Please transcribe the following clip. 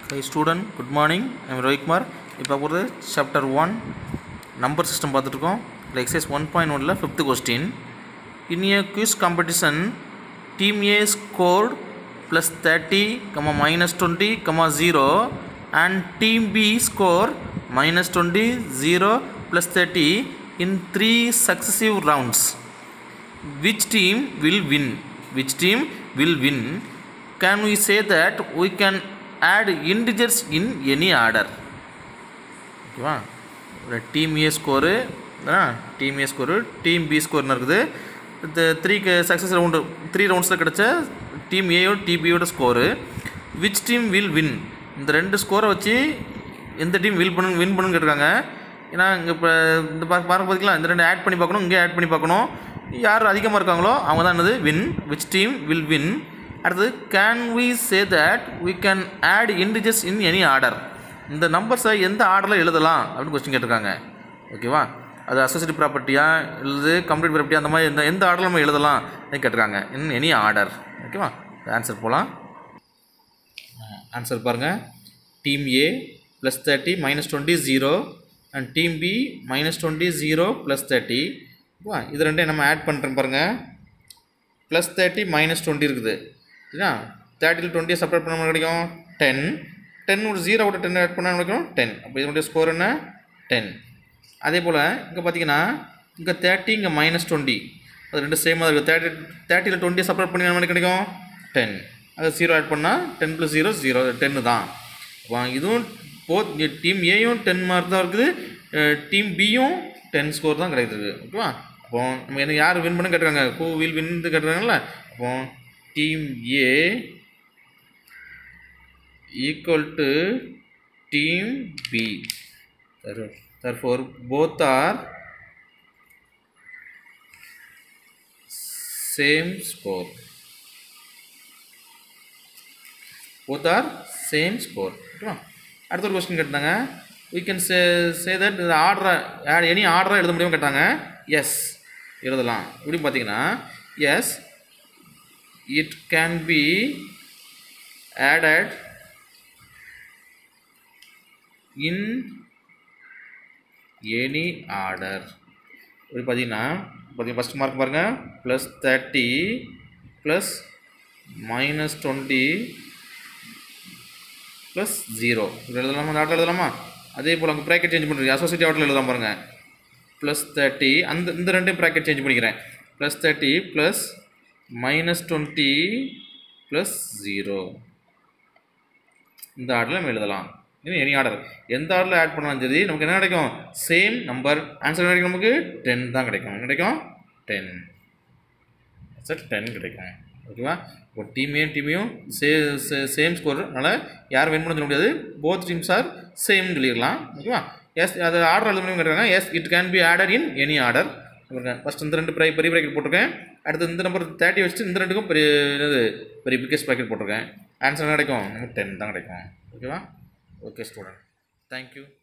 Hi student, good morning. I am Rohikmar. இப்போ போகிறது chapter one number system பார்த்துட்ருக்கோம் இல்லை எக்ஸைஸ் ஒன் பாயிண்ட் ஒனில் fifth question in a quiz competition team A scored plus thirty comma minus twenty comma zero and team B score minus twenty zero plus thirty in three successive rounds which team will win which team will win can we say that we can add integers in any order ஓகேவா ஒரு team A score team A score team B ஸ்கோர்னு இருக்குது இந்த three success round three ரவுண்ட்ஸில் கிடச்ச team ஏயோ டிபியோட score which team will win இந்த ரெண்டு ஸ்கோரை வச்சு எந்த டீம் வில் பண்ணு வின் பண்ணுன்னு கேட்டிருக்காங்க ஏன்னா இங்கே இப்போ இந்த பா பார்க்க பார்த்திங்களா இந்த ரெண்டு ஆட் பண்ணி பார்க்கணும் இங்கே ஆட் பண்ணி பார்க்கணும் யார் அதிகமாக இருக்காங்களோ அவங்க தான் என்னது win which team will win அடுத்தது can we say that we can add integers in any order இந்த நம்பர்ஸை எந்த ஆர்டரில் எழுதலாம் அப்படின்னு கொஸ்டின் கேட்டிருக்காங்க ஓகேவா அது அசோசியேட்டிவ் ப்ராப்பர்ட்டியா இல்லது கம்ப்ளீட் ப்ராப்பர்ட்டி அந்த மாதிரி எந்த எந்த ஆர்டரில் நம்ம எழுதலாம் அப்படின்னு கேட்டிருக்காங்க இன் எனி ஆர்டர் ஓகேவா ஆன்சர் போகலாம் ஆன்சர் பாருங்கள் team A plus thirty minus twenty zero and team B minus twenty zero plus thirty ஓகேவா இது ரெண்டையும் நம்ம ஆட் பண்ணுறோம் பாருங்கள் ப்ளஸ் தேர்ட்டி மைனஸ் டுவெண்ட்டி இருக்குது சரியா தேர்ட்டியில் டுவெண்ட்டியை செப்பரேட் பண்ண கிடைக்கும் டென் டென் ஒரு ஜீரோ விட டென் ஆட் பண்ணால் கிடைக்கும் டென் அப்போ இதனுடைய ஸ்கோர் என்ன டென் அதே போல் இங்கே பார்த்தீங்கன்னா இங்கே தேர்ட்டி இங்கே மைனஸ் டுவெண்ட்டி அது ரெண்டு சேமாக இருக்குது தேர்ட்டி தேர்ட்டியில் டுவெண்ட்டியை செப்பரேட் பண்ணி என்ன கிடைக்கும் டென் அது ஜீரோ ஆட் பண்ணால் டென் ப்ளஸ் ஜீரோ ஜீரோ டென்னு தான் அப்போ இதுவும் போத் டீம் ஏயும் டென் மார்க் தான் இருக்குது டீம் பியும் டென் ஸ்கோர் தான் கிடைக்குது ஓகேவா அப்போ நம்ம என்ன யார் வின் பண்ண கேட்டுருக்காங்க ஹூ வில் வின் கேட்டுருக்காங்கல்ல அப்போ team A equal to team B therefore both are same score both are same score ஓகேவா அடுத்த ஒரு கொஸ்டின் கேட்டாங்க we can say say that இந்த ஆர்டரை ஆட் எனி ஆர்டரை எழுத முடியுமா கேட்டாங்க எஸ் எழுதலாம் எப்படி பார்த்தீங்கன்னா yes it can be added in any order இப்படி பார்த்தீங்கன்னா பார்த்தீங்கன்னா ஃபஸ்ட் மார்க் பாருங்கள் plus thirty plus minus twenty plus zero இது எழுதலாமா அந்த ஆர்டர் எழுதலாமா அதே போல் அங்கே ப்ராக்கெட் சேஞ்ச் பண்ணுறீங்க அசோசியேட் ஆர்டரில் எழுதாம பாருங்கள் ப்ளஸ் தேர்ட்டி அந்த இந்த ரெண்டையும் ப்ராக்கெட் சேஞ்ச் பண்ணிக்கிறேன் plus thirty plus minus twenty plus zero இந்த ஆர்டரில் நம்ம எழுதலாம் இன்னும் எனி ஆர்டர் எந்த ஆர்டரில் ஆட் பண்ணாலும் சரி நமக்கு என்ன கிடைக்கும் சேம் நம்பர் ஆன்சர் கிடைக்கும் நமக்கு டென் தான் கிடைக்கும் என்ன கிடைக்கும் டென் சார் டென் கிடைக்கும் ஓகேவா இப்போ டீமையும் டீமையும் சே சேம் ஸ்கோர் அதனால் யார் வின் பண்ண சொல்ல முடியாது போத் டீம்ஸ் ஆர் சேம் சொல்லிடலாம் ஓகேவா எஸ் அது ஆர்டர் எழுத முடியும் கேட்குறாங்க yes it can be order in any order first இந்த ரெண்டு ப்ரை பெரிய ப்ராக்கெட் போட்டிருக்கேன் அடுத்து இந்த நம்பர் தேர்ட்டி வச்சுட்டு இந்த ரெண்டுக்கும் பெரிய என்னது பெரிய பிக்கஸ்ட் ப்ராக்கெட் போட்டிருக்கேன் ஆன்சர் என்ன கிடைக்கும் நமக்கு டென் தான் கிடைக்கும் ஓகேவா ஓகே ஸ்டூடெண்ட் தேங்க்யூ